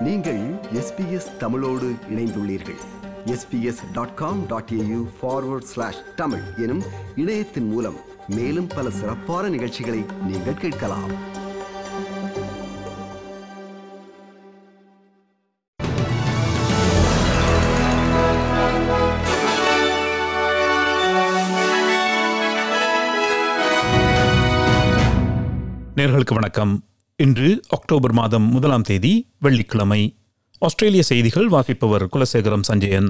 நீங்கள் எஸ்பிஎஸ் தமிழோடு இணைந்துள்ளீர்கள் SBS dot com dot AU forward slash Tamil எனும் இணையத்தின் மூலம் மேலும் பல சிறப்பான நிகழ்ச்சிகளை நீங்கள் கேட்கலாம் நேர்களுக்கு வணக்கம் இன்று அக்டோபர் மாதம் முதலாம் தேதி வெள்ளிக்கிழமை ஆஸ்திரேலிய செய்திகள் வாசிப்பவர் Kulasekaram Sanjayan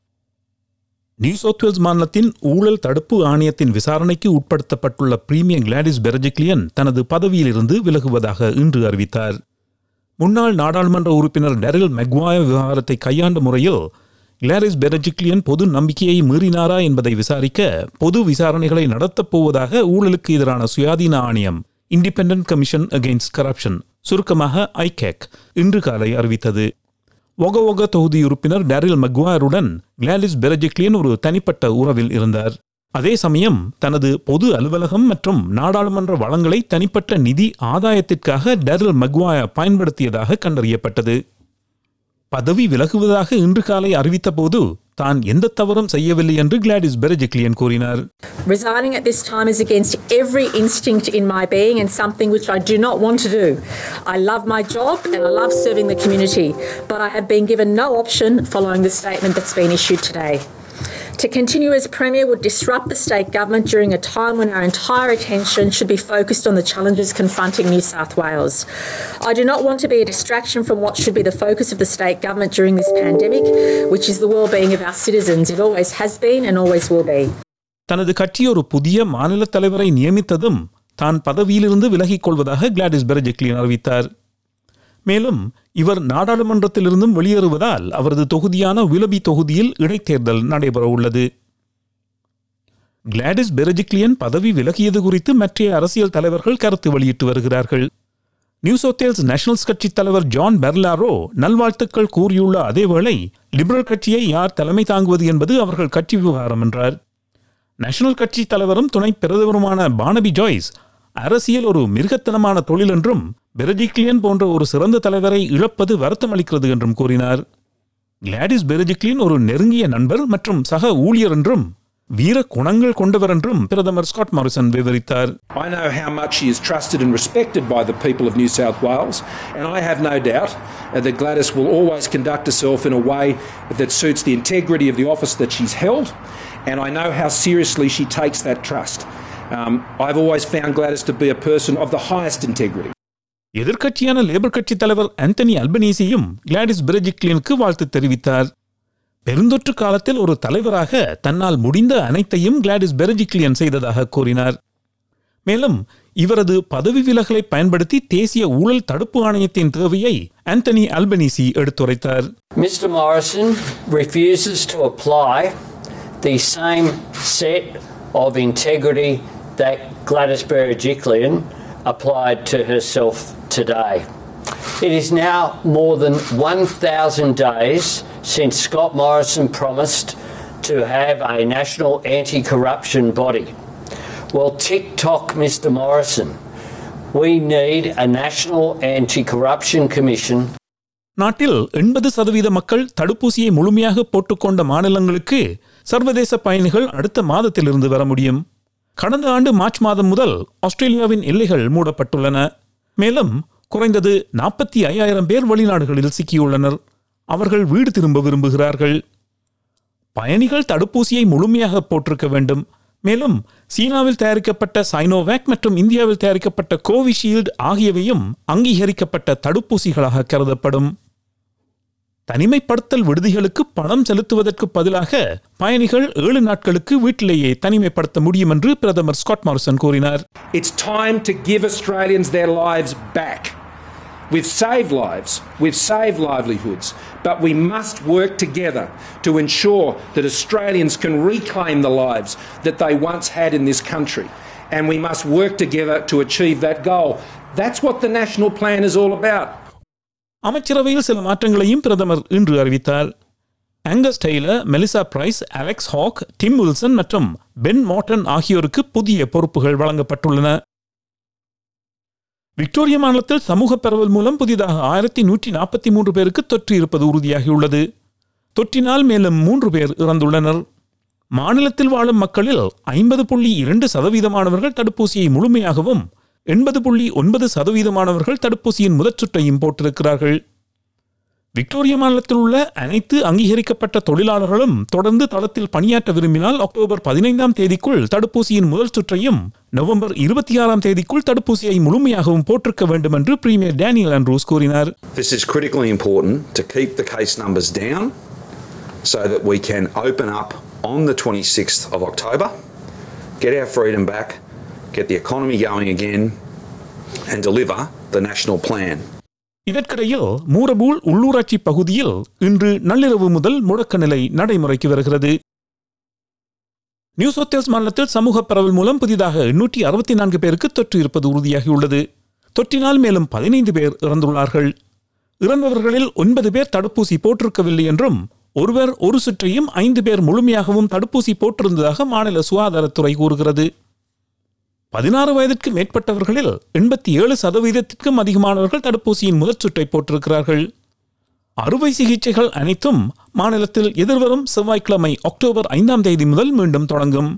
New South Wales மாநிலத்தின் ஊழல் தடுப்பு ஆணையத்தின் விசாரணைக்கு உட்படுத்தப்பட்டுள்ள பிரீமியர் கிளாடிஸ் பெர்ஜிக்லியன் தனது பதவியிலிருந்து விலகுவதாக இன்று அறிவித்தார் முன்னாள் நாடாளுமன்ற உறுப்பினர் டெரில் மெக்வாய விவகாரத்தை கையாண்ட முறையில் கிளாரிஸ் பெரஜிக்லியன் பொது நம்பிக்கையை மீறினாரா என்பதை விசாரிக்க பொது விசாரணைகளை நடத்தப் போவதாக ஊழலுக்கு எதிரான சுயாதீன ஆணையம் இண்டிபெண்டன்ட் கமிஷன் அகெயின்ஸ்ட் கரப்ஷன் சுருக்கமாக ஐகேக் இன்று காலை அறிவித்தது ஒக ஒக தொகுதி உறுப்பினர் டேரில் மெக்வாயருடன் கிளாலிஸ் பெரஜிக்லியன் ஒரு தனிப்பட்ட உறவில் இருந்தார் அதே சமயம் தனது பொது அலுவலகம் மற்றும் நாடாளுமன்ற வளங்களை தனிப்பட்ட நிதி ஆதாயத்திற்காக டேரில் மெக்வாய பயன்படுத்தியதாக கண்டறியப்பட்டது பதவி விலகுவதாக இன்று காலை அறிவித்தபோது தான் எந்த தவறும் செய்யவில்லை என்று கிளாடிஸ் பெரஜிக்லியன் கூறினார் Resigning at this time is against every instinct in my being and something which I do not want to do. I love my job and I love serving the community, but I have been given no option following the statement that's been issued today. To continue as Premier would disrupt the state government during a time when our entire attention should be focused on the challenges confronting New South Wales. I do not want to be a distraction from what should be the focus of the state government during this pandemic, which is the well-being of our citizens. It always has been and always will be. தனது கட்சி ஒரு புதிய மாநில தலைவரை நியமித்ததும் தான் பதவியிலிருந்து விலகிக் கொள்வதாக கிளாடிஸ் பெரஜிக்லியன் அறிவித்தார் மேலும் இவர் நாடாளுமன்றத்திலிருந்தும் வெளியேறுவதால் அவரது தொகுதியான விலபி தொகுதியில் இடைத்தேர்தல் நடைபெற உள்ளது கிளாடிஸ் பெரஜிக்லியன் பதவி விலகியது குறித்து மற்ற அரசியல் தலைவர்கள் கருத்து வெளியிட்டு வருகிறார்கள் நியூ சவுத் வேல்ஸ் நேஷனல்ஸ் கட்சி தலைவர் ஜான் பெர்லாரோ நல்வாழ்த்துக்கள் கூறியுள்ள அதேவேளை லிபரல் கட்சியை யார் தலைமை தாங்குவது என்பது அவர்கள் கட்சி விவகாரம் என்றார் நேஷனல் கட்சி தலைவரும் துணை பிரதமருமான பானபி ஜாய்ஸ் அரசியல் ஒரு மிருகத்தனமான தொழில் என்றும் பெரஜிக்லியன் போன்ற ஒரு சிறந்த தலைவரை இழப்பது வருத்தமளிக்கிறது என்றும் கூறினார் கிளாடிஸ் பெரஜிக்லியன் ஒரு நெருங்கிய நண்பர் மற்றும் சக ஊழியர் என்றும் வீர குணங்கள் கொண்டவர் என்றும் பிரதமர் ஸ்காட் மாரிசன் விவரித்தார் I know how much she is trusted and respected by the people of New South Wales, and I have no doubt uh, that Gladys will always conduct herself in a way that suits the integrity of the office that she's held, and I know how seriously she takes that trust. Um, I've always found Gladys to be a person of the highest integrity. எதிர்க்கட்சியான Labor கட்சி தலைவர் Anthony அல்பனீசியும் Gladys பெரஜிக்லியனுக்கு வாழ்த்து தெரிவித்தார் பெருந்தொற்று காலத்தில் ஒரு தலைவராக தன்னால் முடிந்த அனைத்தையும் கிளாடிஸ் பெரஜிக்லியன் செய்ததாக கூறினார் மேலும் இவரது பதவி விலகலை பயன்படுத்தி தேசிய ஊழல் தடுப்பு ஆணையத்தின் தேவையை ஆந்தனி அல்பனீசி எடுத்துரைத்தார் Mr Morrison refuses to apply the same set of integrity that Gladys Berejiklian applied to herself today. It is now more than 1,000 days since Scott Morrison promised to have a national anti corruption body. Well, tick tock, Mr Morrison. We need a national anti corruption commission நாட்டில் எண்பது சதவீத மக்கள் தடுப்பூசியை முழுமையாக போட்டுக்கொண்ட மாநிலங்களுக்கு சர்வதேச பயணிகள் அடுத்த மாதத்திலிருந்து வர முடியும் கடந்த ஆண்டு மார்ச் மாதம் முதல் ஆஸ்திரேலியாவின் எல்லைகள் மூடப்பட்டுள்ளன மேலும் குறைந்தது நாற்பத்தி ஐயாயிரம் பேர் வெளிநாடுகளில் சிக்கியுள்ளனர் அவர்கள் வீடு திரும்ப விரும்புகிறார்கள் பயணிகள் தடுப்பூசியை முழுமையாக போட்டிருக்க வேண்டும் மேலும் சீனாவில் தயாரிக்கப்பட்ட சைனோவேக் மற்றும் இந்தியாவில் தயாரிக்கப்பட்ட கோவிஷீல்டு ஆகியவையும் அங்கீகரிக்கப்பட்ட தடுப்பூசிகளாக கருதப்படும் தனிமைப்படுத்தல் விடுதிகளுக்கு பணம் செலுத்துவதற்கு பதிலாக பயணிகள் ஏழு நாட்களுக்கு வீட்டிலேயே தனிமைப்படுத்த முடியும் என்று பிரதமர் ஸ்காட் மாரிசன் கூறினார் It's time to give Australians their lives back. We've saved lives, we've saved livelihoods, but we must work together to ensure that Australians can reclaim the lives that they once had in this country. And we must work together to achieve that goal. That's what the national plan is all about. அமைச்சரவையில் சில மாற்றங்களையும் பிரதமர் இன்று அறிவித்தார் Angus Taylor Melissa Price Alex Hawke Tim Wilson மற்றும் Ben Morton ஆகியோருக்கு புதிய பொறுப்புகள் வழங்கப்பட்டுள்ளன விக்டோரியா மாநிலத்தில் சமூக பரவல் மூலம் புதிதாக ஆயிரத்தி நூற்றி நாற்பத்தி மூன்று பேருக்கு தொற்று இருப்பது உறுதியாகியுள்ளது தொற்றினால் மேலும் மூன்று பேர் இறந்துள்ளனர் மாநிலத்தில் வாழும் மக்களில் ஐம்பது புள்ளி இரண்டு சதவீதமானவர்கள் தடுப்பூசியை முழுமையாகவும் எண்பது புள்ளி ஒன்பது சதவீதமானவர்கள் தடுப்பூசியின் முதற் சுற்றையும் போட்டிருக்கிறார்கள் விக்டோரியா மாநிலத்தில் உள்ள அனைத்து அங்கீகரிக்கப்பட்ட தொழிலாளர்களும் தொடர்ந்து தளத்தில் பணியாற்ற விரும்பினால் அக்டோபர் பதினைந்தாம் தேதிக்குள் தடுப்பூசியின் முதல் சுற்றையும் நவம்பர் இருபத்தி ஆறாம் தேதிக்குள் தடுப்பூசியை முழுமையாகவும் போட்டிருக்க வேண்டும் என்று பிரீமியர் டேனியல் ஆண்ட்ரூஸ் கூறினார் This is critically important to keep the case numbers down so that we can open up on the 26th of October, get our freedom back, get the economy going again, and deliver the national plan. இதற்கிடையில் மூரபூல் உள்ளூராட்சி பகுதியில் இன்று நள்ளிரவு முதல் முடக்க நிலை நடைமுறைக்கு வருகிறது நியூ சவுத் வேல்ஸ் மாநிலத்தில் சமூக பரவல் மூலம் புதிதாக எண்ணூற்றி அறுபத்தி நான்கு பேருக்கு தொற்று இருப்பது உறுதியாகியுள்ளது தொற்றினால் மேலும் பதினைந்து பேர் இறந்துள்ளார்கள் இறந்தவர்களில் ஒன்பது பேர் தடுப்பூசி போட்டிருக்கவில்லை என்றும் ஒருவர் ஒரு சுற்றையும் ஐந்து பேர் முழுமையாகவும் தடுப்பூசி போட்டிருந்ததாக மாநில சுகாதாரத்துறை கூறுகிறது பதினாறு வயதிற்கு மேற்பட்டவர்களில் எண்பத்தி ஏழு சதவீதத்திற்கும் அதிகமானவர்கள் தடுப்பூசியின் முதற் சுற்றை போட்டிருக்கிறார்கள் அறுவை சிகிச்சைகள் அனைத்தும் மாநிலத்தில் எதிர்வரும் செவ்வாய்க்கிழமை அக்டோபர் ஐந்தாம் தேதி முதல் மீண்டும் தொடங்கும்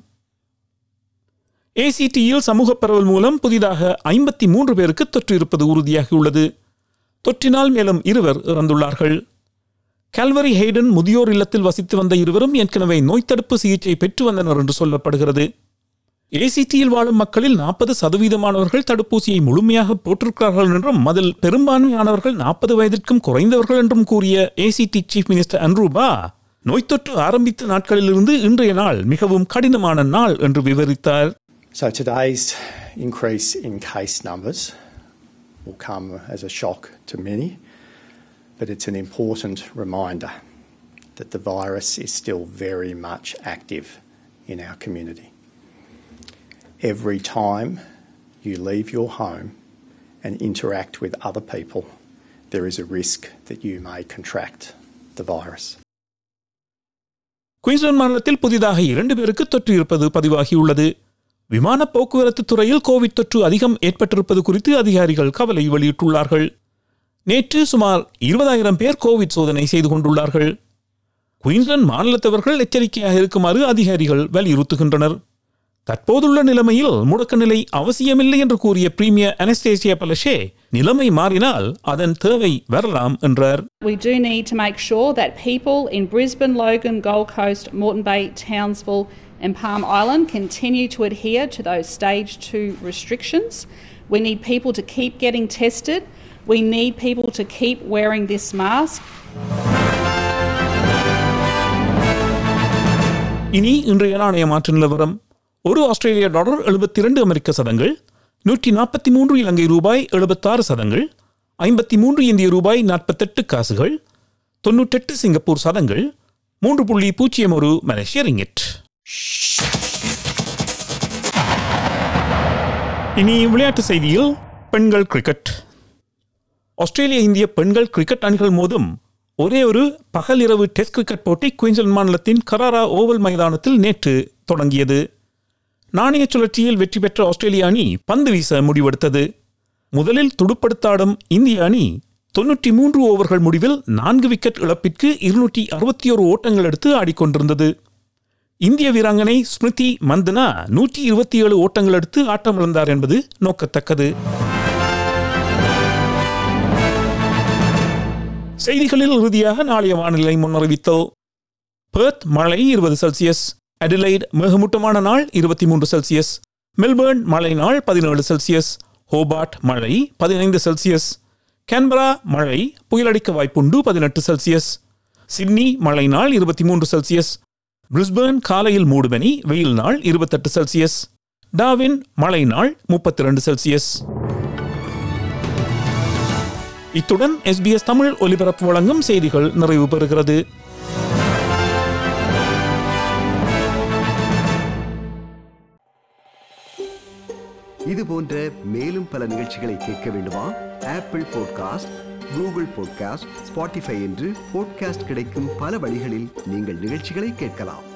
ஏசிடியில் சமூக பரவல் மூலம் புதிதாக ஐம்பத்தி மூன்று பேருக்கு தொற்று இருப்பது உறுதியாகியுள்ளது தொற்றினால் மேலும் இருவர் இறந்துள்ளார்கள் கால்வரி ஹெய்டன் முதியோர் இல்லத்தில் வசித்து வந்த இருவரும் ஏற்கனவே நோய் தடுப்பு சிகிச்சை பெற்று வந்தனர் என்று சொல்லப்படுகிறது ஏசிடியில் வாழும் மக்களில் நாற்பது சதவீதமானவர்கள் தடுப்பூசியை முழுமையாக போட்டிருக்கிறார்கள் என்றும் அதில் பெரும்பான்மையானவர்கள் நாற்பது வயதிற்கும் குறைந்தவர்கள் என்றும் கூறிய ஏசிடி சீஃப் மினிஸ்டர் அன்ரூபா நோய் தொற்று ஆரம்பித்த நாட்களிலிருந்து இன்றைய நாள் மிகவும் கடினமான நாள் என்று விவரித்தார் So today's increase in case numbers will come as a shock to many, but it's an important reminder that the virus is still very much active in our community. Every time you leave your home and interact with other people, there is a risk that you may contract the virus. Queensland மாநிலத்தில் புதிதாக இரண்டு பேருக்கு தொற்று இருப்பது பதிவாகியுள்ளது விமான போக்குவரத்து துறையில் கோவிட் தொற்று அதிகம் ஏற்பட்டிருப்பது குறித்து அதிகாரிகள் கவலை வெளியிட்டுள்ளார்கள் நேற்று சுமார் இருபதாயிரம் பேர் கோவிட் சோதனை செய்து கொண்டுள்ளார்கள் குயின்ஸ்லாந்து மாநிலத்தவர்கள் எச்சரிக்கையாக இருக்குமாறு அதிகாரிகள் வலியுறுத்துகின்றனர் தற்போதுள்ள நிலைமையில் முடக்க நிலை அவசியமில்லை என்று கூறிய பிரீமியர் அனஸ்டேசியா பலஷே நிலைமை மாறினால் அதன் தேவை வரலாம் என்றார் We do need to make sure that people in Brisbane, Logan, Gold Coast, Moreton Bay, Townsville, and Palm Island continue to adhere to those stage two restrictions. We need people to keep getting tested. We need people to keep wearing this mask. இனி இன்றைய நாணய மாற்று நிலவரம் ஒரு ஆஸ்திரேலிய dollar எழுபத்தி இரண்டு அமெரிக்க சதங்கள் நூற்றி நாற்பத்தி மூன்று இலங்கை ரூபாய் எழுபத்தாறு சதங்கள் ஐம்பத்தி மூன்று இந்திய ரூபாய் நாற்பத்தெட்டு காசுகள் தொன்னூற்றெட்டு சிங்கப்பூர் சதங்கள் மூன்று புள்ளி பூஜ்ஜியம் ஒரு மலேசிய ரிங்கிட் இனி விளையாட்டு செய்தியில் பெண்கள் கிரிக்கெட் ஆஸ்திரேலிய இந்திய பெண்கள் கிரிக்கெட் அணிகள் மோதும் ஒரே ஒரு பகல் இரவு டெஸ்ட் கிரிக்கெட் போட்டி குயின்ஸ்லாந்து மாநிலத்தின் கராரா ஓவல் மைதானத்தில் நேற்று தொடங்கியது நாணய சுழற்சியில் வெற்றி பெற்ற ஆஸ்திரேலிய அணி பந்து வீச முடிவெடுத்தது முதலில் துடுப்படுத்தாடும் இந்திய அணி தொன்னூற்றி மூன்று ஓவர்கள் முடிவில் நான்கு விக்கெட் இழப்பிற்கு இருநூற்றி அறுபத்தி ஒரு ஓட்டங்கள் எடுத்து ஆடிக்கொண்டிருந்தது இந்திய வீராங்கனை ஸ்மிருதி மந்தனா நூற்றி இருபத்தி ஏழு ஓட்டங்கள் எடுத்து ஆட்டமிழந்தார் என்பது நோக்கத்தக்கது செய்திகளில் இறுதியாக நாளைய வானிலை முன்னறிவித்தோ பெர்த் மழை இருபது செல்சியஸ் அடிலைட் மிகமூட்டமான நாள் இருபத்தி மூன்று செல்சியஸ் மெல்பர்ன் மழை நாள் பதினேழு செல்சியஸ் ஹோபார்ட் மழை பதினைந்து செல்சியஸ் கேன்பரா மழை புயலடிக்க வாய்ப்புண்டு பதினெட்டு செல்சியஸ் சிட்னி மழை நாள் இருபத்தி மூன்று செல்சியஸ் பிரிஸ்பேர்ன் காலையில் மூடுபனி வெயில் நாள் இருபத்தெட்டு செல்சியஸ் டாவின் மழை நாள் முப்பத்தி ரெண்டு செல்சியஸ் இத்துடன் எஸ்பிஎஸ் தமிழ் ஒலிபரப்பு வழங்கும் செய்திகள் நிறைவு பெறுகிறது இது போன்ற மேலும் பல நிகழ்ச்சிகளை கேட்க வேண்டுமா Apple podcast Google podcast Spotify என்று பாட்காஸ்ட் கிடைக்கும் பல வழிகளில் நீங்கள் நிகழ்ச்சிகளை கேட்கலாம்